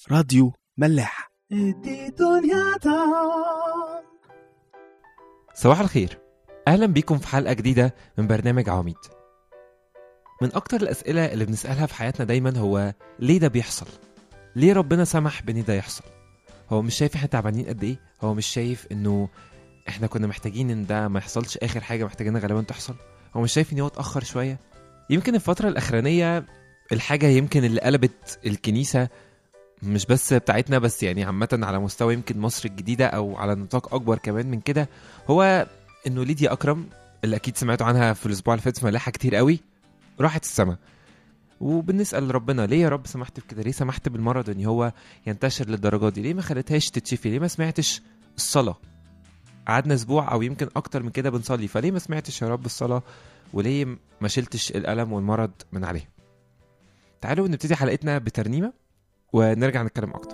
راديو ملاح صباح الخير اهلا بيكم في حلقه جديده من برنامج عواميد من اكتر الاسئله اللي بنسالها في حياتنا دايما هو ليه ده بيحصل ليه ربنا سمح بان ده يحصل هو مش شايف احنا تعبانين قد ايه هو مش شايف انه احنا كنا محتاجين ان ده ما يحصلش اخر حاجه محتاجينها غالبا تحصل هو مش شايف ان هو اتاخر شويه يمكن الفتره الاخرانيه الحاجه يمكن اللي قلبت الكنيسه مش بس بتاعتنا بس يعني عامة على مستوى يمكن مصر الجديدة أو على نطاق أكبر كمان من كده هو إنه ليديا أكرم اللي أكيد سمعتوا عنها في الأسبوع اللي فات في ملاحة كتير قوي راحت السما وبنسأل ربنا ليه يا رب سمحت بكده ليه سمحت بالمرض إن هو ينتشر للدرجة دي ليه ما خليتهاش تتشفي ليه ما سمعتش الصلاة قعدنا أسبوع أو يمكن أكتر من كده بنصلي فليه ما سمعتش يا رب الصلاة وليه ما شلتش الألم والمرض من عليه تعالوا نبتدي حلقتنا بترنيمة ونرجع نتكلم اكتر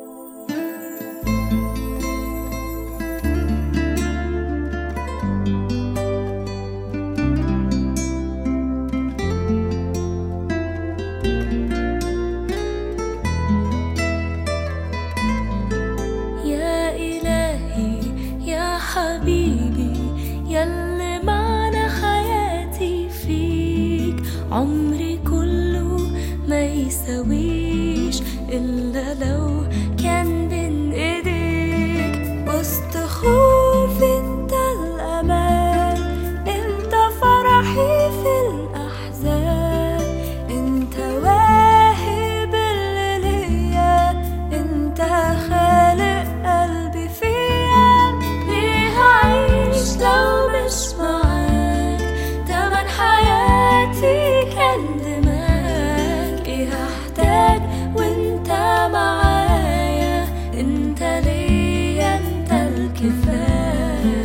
يا إلهي يا حبيبي يلي معنى حياتي فيك عمري كله ما يساويش إلا لو كان بين إيديك وسط خوفي انت الأمان انت فرحي في الأحزان انت واهب اللي ليا انت خالق قلبي فيا ليه هعيش لو مش معاك تمن حياتي كان دماغك ايه هحتاج وانت معايا انت ليا انت الكفايه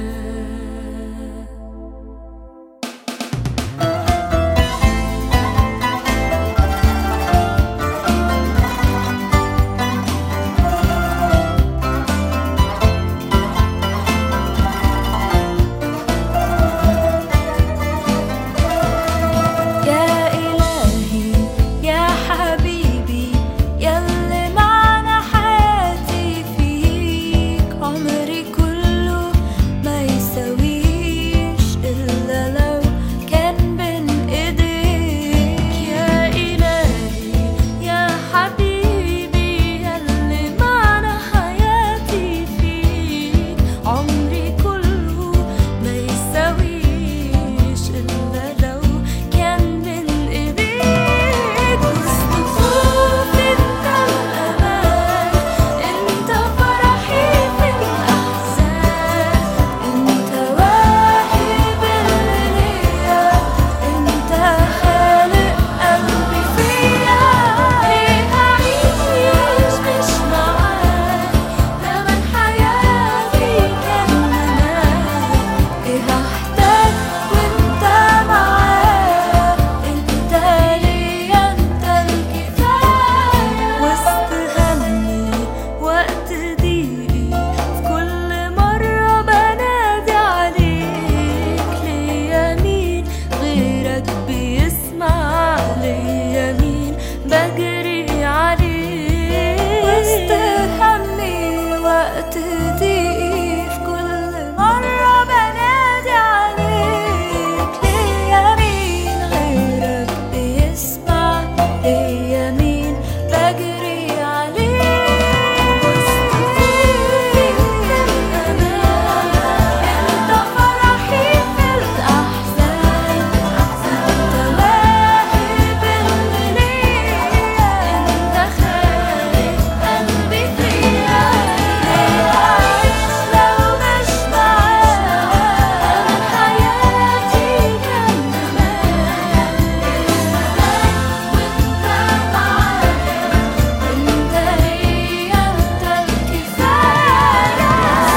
يا إلهي يا حبيبي يلي معنى حياتي فيك عمري كله ما يساويش إلا لو كان بين إيديك يا إلهي يا حبيبي يلي معنى حياتي فيك عمري كله ما يساويش إلا لو كان بين إيديك وسط خوفي انت الأمان انت فرحي في الأحزان انت واهب اللي ليا انت خالق قلبي فيا ليه هعيش مش معاك تمن حياتي كان معاك ايه هحتاج وانت معايا انت ليا انت الكفايه وسط همي وقت ضيقي في كل مره بنادي عليك ليا مين غيرك بيسمع ليا مين بجري عليك وسط همي وقت ضيقي في كل مرة بنادي عليك ليا مين غيرك بيسمع ليا مين بجري عليك وسط خوفي انت فرحي في الأحزان انت واهب اللي ليا انت خالق قلبي فيا ليه أعيش لو مش معاك أنا حياتي كان زمان وانت معايا انت ليا انت الكفاية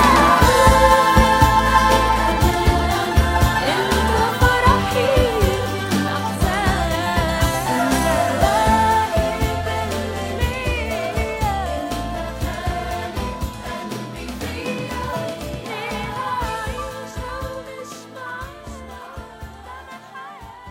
انت فرحي في الأحزان انت واهب اللي ليا انت خالق قلبي فيا ليه هعيش لو مش معاك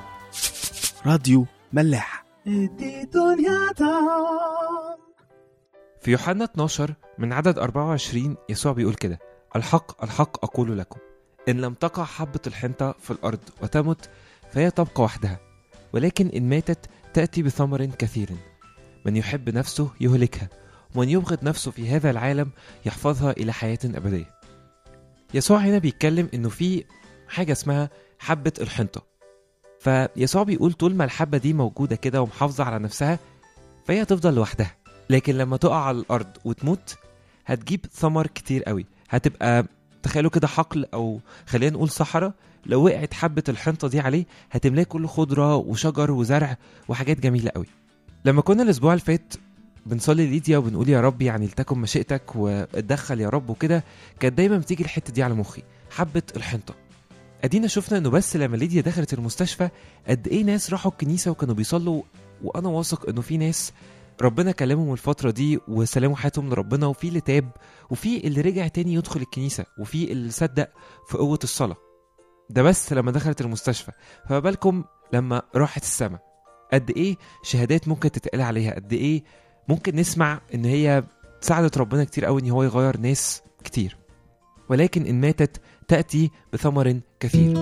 راديو ملاح في يوحنا 12 من عدد 24 يسوع بيقول كده الحق الحق أقول لكم إن لم تقع حبة الحنطة في الأرض وتمت فهي تبقى وحدها ولكن إن ماتت تأتي بثمر كثير من يحب نفسه يهلكها ومن يبغض نفسه في هذا العالم يحفظها إلى حياة أبدية يسوع هنا بيتكلم إنه في حاجة اسمها حبة الحنطة فيسوع بيقول طول ما الحبة دي موجودة كده ومحافظة على نفسها فهي هتفضل لوحدها لكن لما تقع على الأرض وتموت هتجيب ثمر كتير قوي هتبقى تخيلوا كده حقل أو خلينا نقول صحراء لو وقعت حبة الحنطة دي عليه هتملاه كله خضرة وشجر وزرع وحاجات جميلة قوي لما كنا الأسبوع اللي فات بنصلي ليديا وبنقول يا رب يعني لتكن مشيئتك واتدخل يا رب وكده كانت دايما بتيجي الحتة دي على مخي حبة الحنطة ادينا شفنا انه بس لما ليديا دخلت المستشفى قد ايه ناس راحوا الكنيسه وكانوا بيصلوا وانا واثق انه في ناس ربنا كلمهم الفتره دي وسلموا حياتهم لربنا وفي اللي تاب وفي اللي رجع تاني يدخل الكنيسه وفي اللي صدق في قوه الصلاه ده بس لما دخلت المستشفى فما بالكم لما راحت السما قد ايه شهادات ممكن تتقال عليها قد ايه ممكن نسمع ان هي ساعدت ربنا كتير قوي ان هو يغير ناس كتير ولكن ان ماتت تأتي بثمر كثير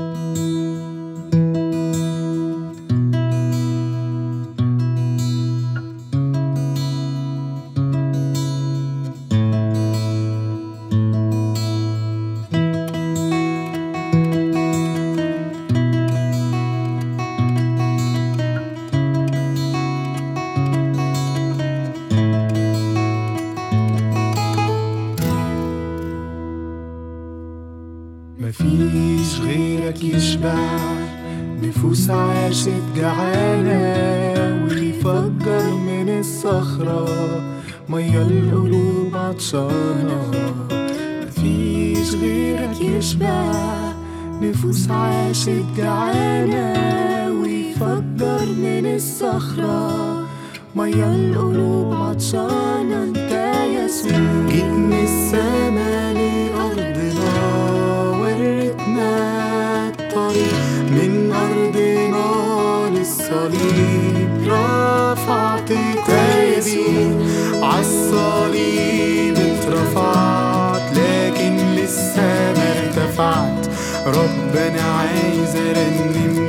مفيش غيرك يشبع نفوس عاشت جعانة ويفجر من الصخرة مية القلوب عطشانة مفيش غيرك يشبع نفوس عاشت جعانة ويفجر من الصخرة مية القلوب عطشانة انت يسوع جيت من السما لأرضنا وريتنا الطريق من أرضنا للصليب رفعت تايبي عالصليب اترفعت لكن لسه ما ارتفعت ربنا عايز ارنم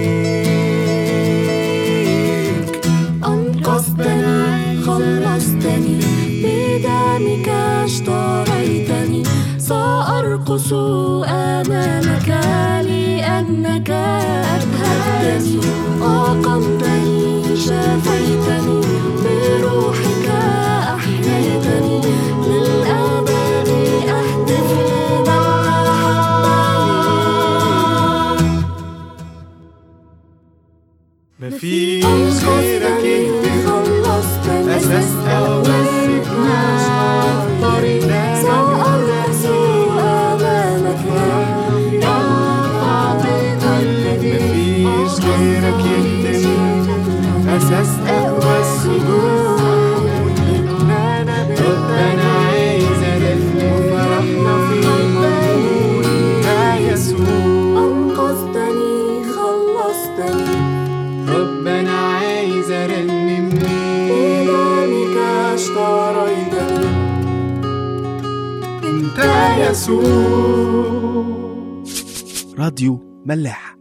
ليك أنقذتني خلصتني بدمك اشتريتني سأرقص أمامك لأنك أبهجتني أقمتني شفيتني بروحك أحييتني للأبد أهتف لمن أحبني مفيش غيرك يهدم خلصتني أساس أولنا الطريق سأرقص أمامك مفيش غيرك يهدم أساس أقوى السجود ربنا عايز ألف وفرحنا في الموجود يا يسوع أنقذتني خلصتني ربنا عايز أرنم ليك بدمك اشتريتني أنت يسوع راديو ملاح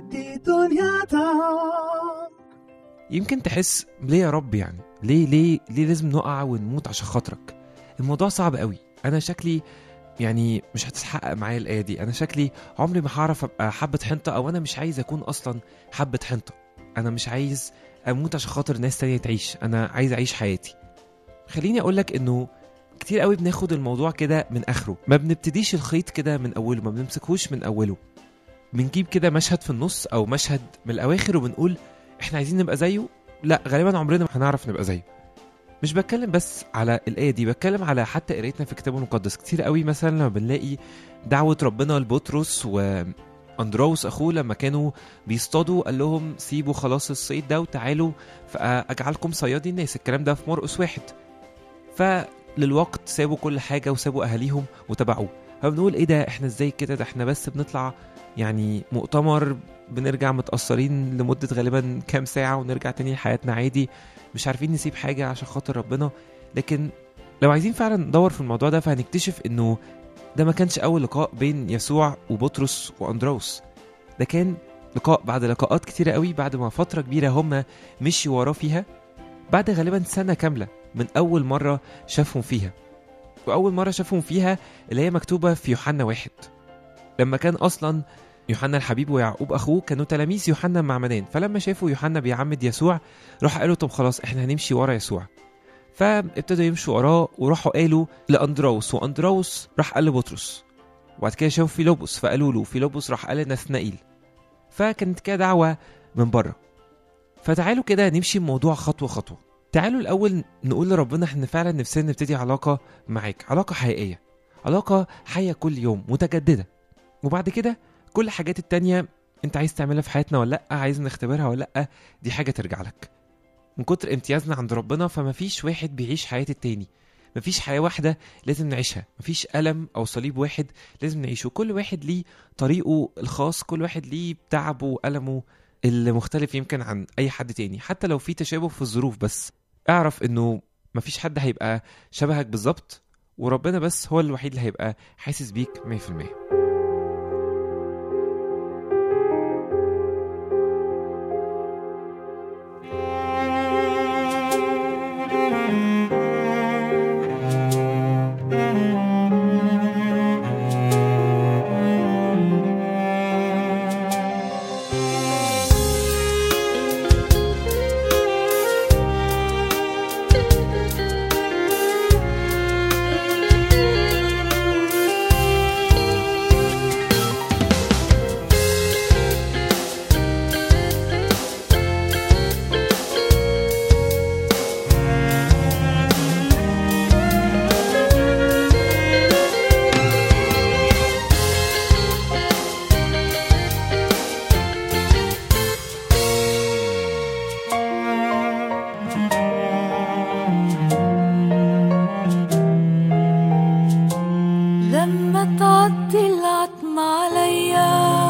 يمكن تحس ليه يا رب يعني ليه ليه ليه لازم نقع ونموت عشان خاطرك الموضوع صعب قوي انا شكلي يعني مش هتتحقق معايا الايه دي انا شكلي عمري ما هعرف ابقى حبه حنطه او انا مش عايز اكون اصلا حبه حنطه انا مش عايز اموت عشان خاطر ناس تانية تعيش انا عايز اعيش حياتي خليني اقولك انه كتير قوي بناخد الموضوع كده من اخره ما بنبتديش الخيط كده من اوله ما بنمسكهوش من اوله بنجيب كده مشهد في النص او مشهد من الاواخر وبنقول احنا عايزين نبقى زيه لا غالبا عمرنا ما هنعرف نبقى زيه مش بتكلم بس على الآية دي بتكلم على حتى قرايتنا في الكتاب المقدس كتير قوي مثلا لما بنلاقي دعوة ربنا لبطرس وأندروس أخوه لما كانوا بيصطادوا قال لهم سيبوا خلاص الصيد ده وتعالوا فأجعلكم صيادي الناس الكلام ده في مرقس واحد فللوقت سابوا كل حاجة وسابوا أهاليهم وتبعوه فبنقول إيه ده إحنا إزاي كده ده إحنا بس بنطلع يعني مؤتمر بنرجع متأثرين لمدة غالبا كام ساعة ونرجع تاني لحياتنا عادي مش عارفين نسيب حاجة عشان خاطر ربنا لكن لو عايزين فعلا ندور في الموضوع ده فهنكتشف انه ده ما كانش اول لقاء بين يسوع وبطرس واندروس ده كان لقاء بعد لقاءات كتيرة قوي بعد ما فترة كبيرة هم مشي وراه فيها بعد غالبا سنة كاملة من أول مرة شافهم فيها وأول مرة شافهم فيها اللي هي مكتوبة في يوحنا واحد لما كان أصلا يوحنا الحبيب ويعقوب أخوه كانوا تلاميذ يوحنا المعمدان فلما شافوا يوحنا بيعمد يسوع راح قالوا طب خلاص احنا هنمشي ورا يسوع فابتدوا يمشوا وراه وراحوا قالوا لأندروس وأندروس راح قال لبطرس وبعد كده شافوا فيلبس فقالوا له فيلبس راح قال لنثنائيل فكانت كده دعوة من بره فتعالوا كده نمشي الموضوع خطوة خطوة تعالوا الأول نقول لربنا احنا فعلا نفسنا نبتدي علاقة معاك علاقة حقيقية علاقة حية كل يوم متجددة وبعد كده كل الحاجات التانية انت عايز تعملها في حياتنا ولا لأ عايز نختبرها ولا لأ دي حاجة ترجع لك من كتر امتيازنا عند ربنا فمفيش واحد بيعيش حياة التاني مفيش حياة واحدة لازم نعيشها مفيش ألم أو صليب واحد لازم نعيشه كل واحد ليه طريقه الخاص كل واحد ليه تعبه وألمه اللي مختلف يمكن عن أي حد تاني حتى لو في تشابه في الظروف بس اعرف إنه مفيش حد هيبقى شبهك بالظبط وربنا بس هو الوحيد اللي هيبقى حاسس بيك 100% لما تعدي العتمة عليا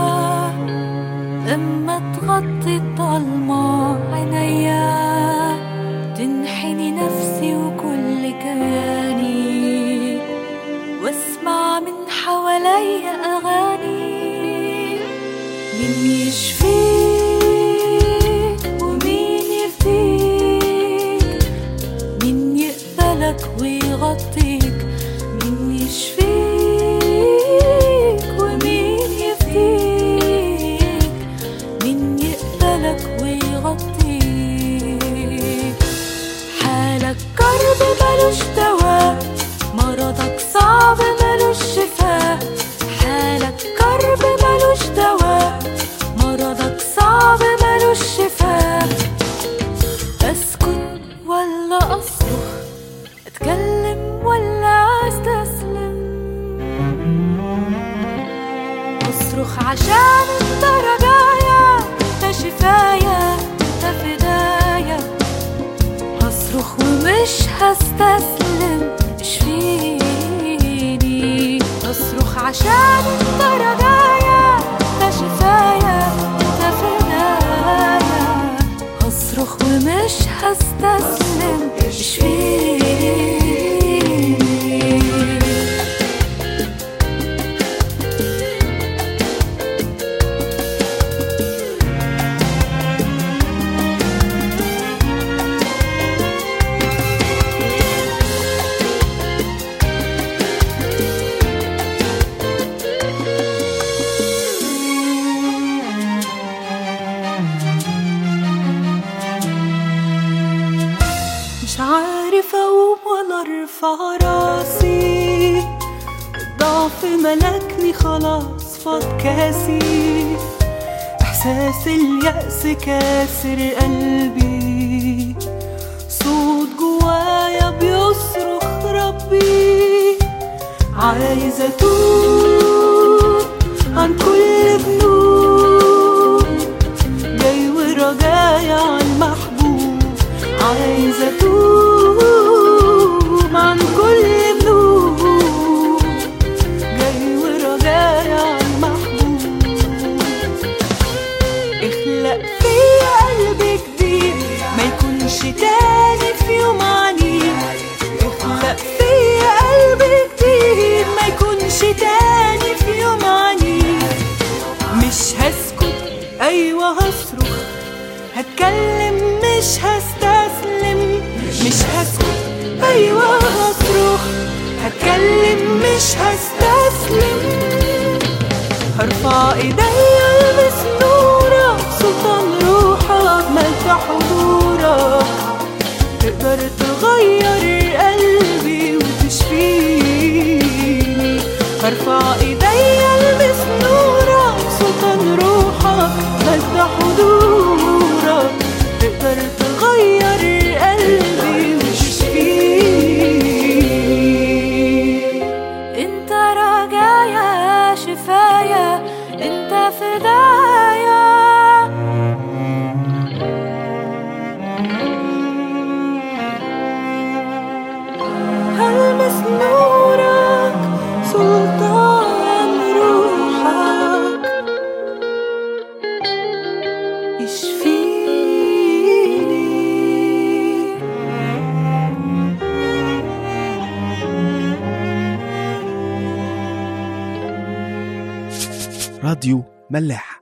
لما تغطي الضلمة عينيا تنحني نفسي وكل كياني واسمع من حواليا أغاني مين يشفيك ومين يفديك مين يقبلك ويغطيك مين يشفيك ومين يفديك مين يقبلك ويغطيك حالك كرب ملوش دواء مرضك صعب ملوش شفاء حالك كرب ملوش دواء مرضك صعب ملوش شفاء اسكت ولا اصرخ اتكلم ولا استسلم اصرخ عشان انت رجايا انت شفايا انت فدايا هصرخ ومش هستسلم اشفيني اصرخ عشان انت رجايا انت شفايا انت فدايا هصرخ ومش هستسلم اشفيني مش عارف اقوم ولا ارفع راسي الضعف ملكني خلاص فاض كاسي احساس اليأس كاسر قلبي صوت جوايا بيصرخ ربي عايزة اتوب عن كل ذنوب جاي ورجايا عن محبوب عايزة اتوب عن كل ذنوب جاي ورجايا عن محبوب اخلق فيا قلب جديد ما يكونش تاني في يوم عنيد اخلق فيا ايوه هصرخ هتكلم مش هستسلم مش هسكت ايوه هصرخ هتكلم مش هستسلم هرفع ايديا البس نورك سلطان روحك ملك حضورك تقدر تغير قلبي وتشفيني هرفع ايديا البس نورك سلطان روحك مجد حضورك تقدر تغير قلبي وتشفيني انت رجايا شفايا انت فدايا هلمس نورك سلطان روحك يشفيني راديو ملاح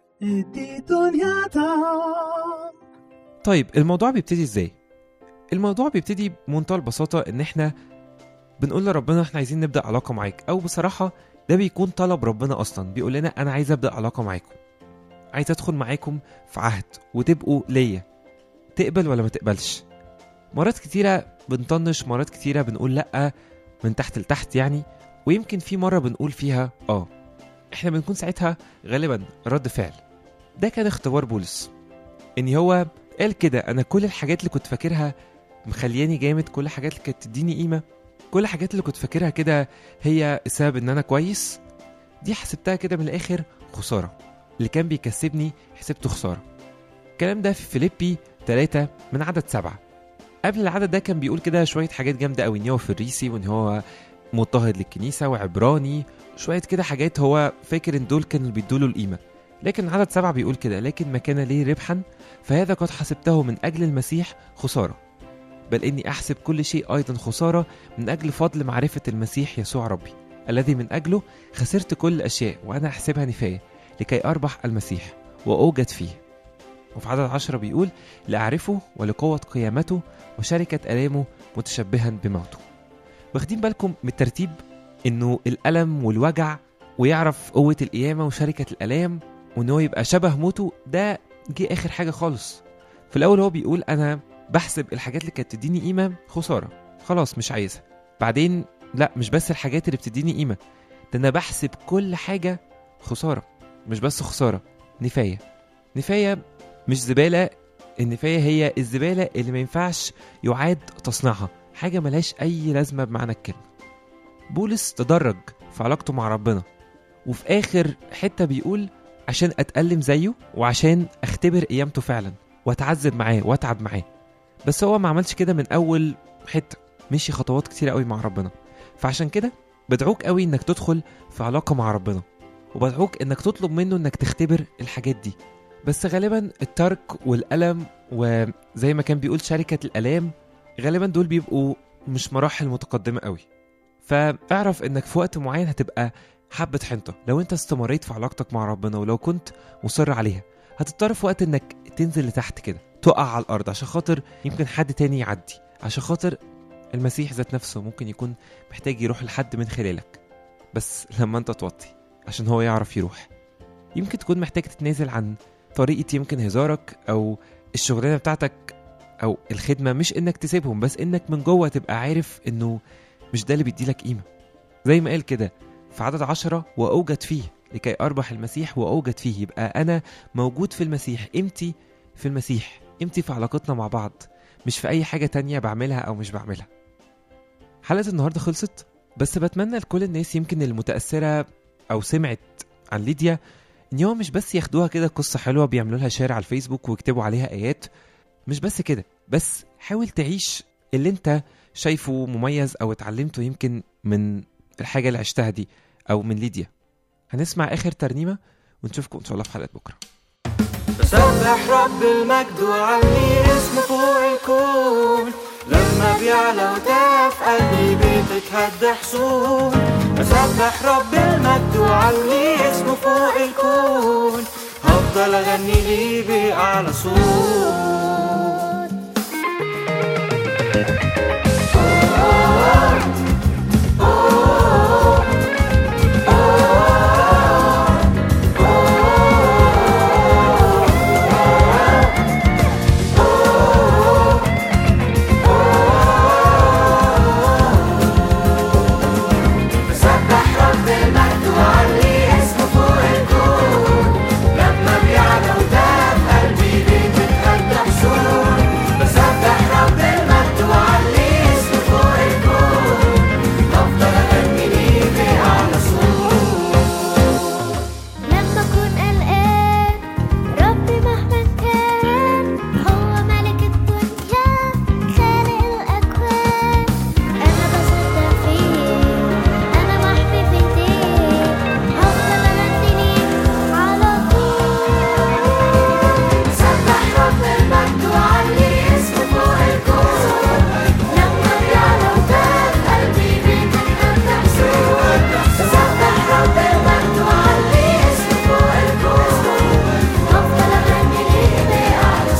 طيب الموضوع بيبتدي ازاي الموضوع بيبتدي بمنتهى البساطة ان احنا بنقول لربنا احنا عايزين نبدأ علاقة معاك او بصراحة ده بيكون طلب ربنا اصلا بيقول لنا انا عايز ابدأ علاقة معاكم عايز ادخل معاكم في عهد وتبقوا ليا تقبل ولا ما تقبلش مرات كتيرة بنطنش مرات كتيرة بنقول لأ من تحت لتحت يعني ويمكن في مرة بنقول فيها اه احنا بنكون ساعتها غالبا رد فعل ده كان اختبار بولس ان هو قال كده انا كل الحاجات اللي كنت فاكرها مخلياني جامد كل الحاجات اللي كانت تديني قيمه كل الحاجات اللي كنت فاكرها كده هي السبب ان انا كويس دي حسبتها كده من الاخر خساره اللي كان بيكسبني حسبته خساره الكلام ده في فيليبي 3 من عدد سبعة قبل العدد ده كان بيقول كده شويه حاجات جامده قوي ان هو فريسي وان هو مضطهد للكنيسه وعبراني شويه كده حاجات هو فاكر ان دول كانوا بيدوله القيمه لكن عدد سبعة بيقول كده لكن ما كان لي ربحا فهذا قد حسبته من أجل المسيح خسارة بل إني أحسب كل شيء أيضا خسارة من أجل فضل معرفة المسيح يسوع ربي الذي من أجله خسرت كل الأشياء وأنا أحسبها نفاية لكي أربح المسيح وأوجد فيه وفي عدد عشرة بيقول لأعرفه ولقوة قيامته وشركة ألامه متشبها بموته واخدين بالكم من الترتيب إنه الألم والوجع ويعرف قوة القيامة وشركة الألام وإن هو يبقى شبه موته ده جه آخر حاجة خالص في الأول هو بيقول أنا بحسب الحاجات اللي كانت تديني قيمة خسارة خلاص مش عايزها بعدين لا مش بس الحاجات اللي بتديني قيمة ده أنا بحسب كل حاجة خسارة مش بس خسارة نفاية نفاية مش زبالة النفاية هي الزبالة اللي ما ينفعش يعاد تصنيعها حاجة ملهاش أي لازمة بمعنى الكلمة بولس تدرج في علاقته مع ربنا وفي آخر حتة بيقول عشان أتألم زيه وعشان أختبر قيامته فعلا وأتعذب معاه وأتعب معاه بس هو ما عملش كده من أول حتة مشي خطوات كتير قوي مع ربنا فعشان كده بدعوك قوي إنك تدخل في علاقة مع ربنا وبدعوك إنك تطلب منه إنك تختبر الحاجات دي بس غالبا الترك والألم وزي ما كان بيقول شركة الألام غالبا دول بيبقوا مش مراحل متقدمة قوي فاعرف انك في وقت معين هتبقى حبة حنطة لو انت استمريت في علاقتك مع ربنا ولو كنت مصر عليها هتضطر في وقت انك تنزل لتحت كده تقع على الارض عشان خاطر يمكن حد تاني يعدي عشان خاطر المسيح ذات نفسه ممكن يكون محتاج يروح لحد من خلالك بس لما انت توطي عشان هو يعرف يروح يمكن تكون محتاج تتنازل عن طريقة يمكن هزارك او الشغلانة بتاعتك او الخدمة مش انك تسيبهم بس انك من جوه تبقى عارف انه مش ده اللي بيديلك قيمة زي ما قال كده في عدد عشرة وأوجد فيه لكي أربح المسيح وأوجد فيه يبقى أنا موجود في المسيح قيمتي في المسيح قيمتي في علاقتنا مع بعض مش في أي حاجة تانية بعملها أو مش بعملها حلقة النهاردة خلصت بس بتمنى لكل الناس يمكن المتأثرة أو سمعت عن ليديا إن هو مش بس ياخدوها كده قصة حلوة بيعملوا لها شير على الفيسبوك ويكتبوا عليها آيات مش بس كده بس حاول تعيش اللي انت شايفه مميز او اتعلمته يمكن من الحاجه اللي عشتها دي او من ليديا هنسمع اخر ترنيمه ونشوفكم ان شاء الله في حلقه بكره بسبح رب المجد وعلي اسمه فوق الكون لما بيعلى وتقف قلبي بتتهد حصون بسبح رب المجد وعلي اسمه فوق الكون هفضل هفضل اغني ليه بأعلى صوت بسبح رب المجد وعلي اسمه فوق الكون لما بيعلى وداب قلبي بتتهدى حصون بسبح رب المجد وعلي اسمه فوق الكون افضل اغني ليه بأعلى صوت لما أكون قلقان ربي مهما كان هو ملك الدنيا خالق الأكوان أنا بصدق فيه أنا محمي في إيديه هفضل أغني ليه على طول سبح رب المجد وعلي اسمه فوق الكون لما بيعلى وداب قلبي بيتهدى حصون سبح رب المجد وعلي اسمه فوق الكون افضل اغني ليه بأعلى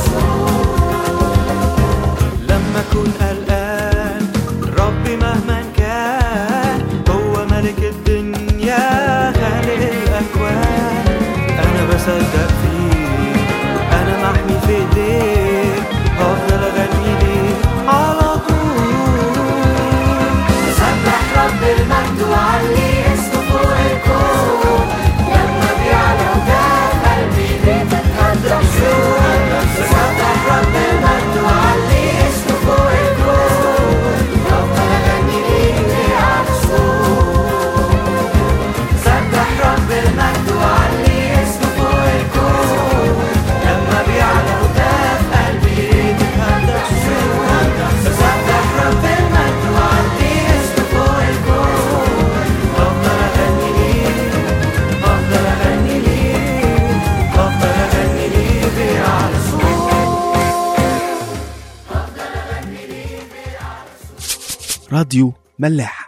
صوت لما اكون قلقان ربي مهما كان هو ملك الدنيا خالق الاكوان انا بصدق فيه انا محمي في ايديه هفضل اغني ليه على طول سبح رب المجد وعلي اسمه فوق الكون لما بيعلى وداب قلبي بتتهدى حصون سبح رب المجد وعلي اسمه فوق الكون افضل اغني ليه بأعلى صوت سبح رب المجد وعلي اسمه فوق الكون لما بيعلى وداب قلبي بتتهدى حصون سبح رب المجد وعلي اسمه فوق الكون افضل اغني ليه افضل اغني ليه افضل اغني ليه بأعلى صوت راديو ملاح